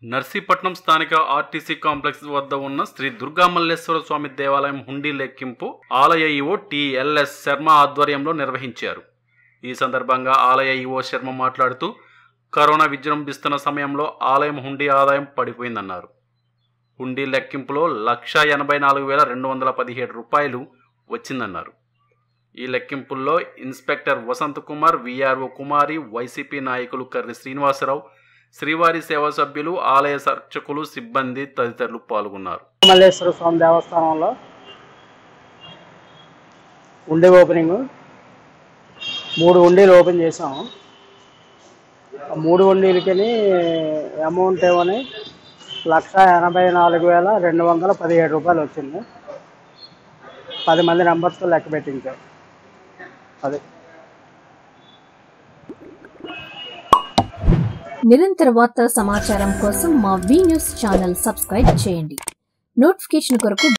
నర్సీపట్నం స్థానిక RTC complex వద్ద ఉన్న శ్రీ దుర్గామల్లేశ్వర స్వామి దేవాలయం హుండీ లెక్కింపు ఆలయ ఈవో టిఎల్ఎస్ శర్మ ఆధ్వర్యంలో నిర్వహించారు ఈ సందర్భంగా ఆలయ ఈవో శర్మ మాట్లాడుతూ కరోనా విజృంభిస్తున్న సమయంలో ఆలయం హుండీ ఆదాయం పడిపోయిందన్నారు హుండీ లెక్కింపులో లక్ష ఎనభై నాలుగు వేల రెండు వందల పదిహేడు రూపాయలు వచ్చిందన్నారు ఈ లెక్కింపుల్లో inspector Vasant Kumar VRO Kumari YCP నాయకులు కర్రి శ్రీనివాసరావు శ్రీవారి సేవా సభ్యులు ఆలయ సర్చకులు సిబ్బంది తదితరులు పాల్గొన్నారు మల్లేశ్వర స్వామి దేవస్థానంలో ఉండి ఓపెనింగ్ మూడు ఉండీలు ఓపెన్ చేసాము ఆ మూడు ఉండీలకి అమౌంట్ ఏమని లక్ష ఎనభై నాలుగు వేల రెండు వందల పదిహేడు రూపాయలు వచ్చింది పది మంది నెంబర్స్తో లెక్క పెట్టించాం అది నిరంతర వార్తా సమాచారం కోసం మా వి న్యూస్ ఛానల్ సబ్స్క్రైబ్ చేయండి నోటిఫికేషన్ కొరకు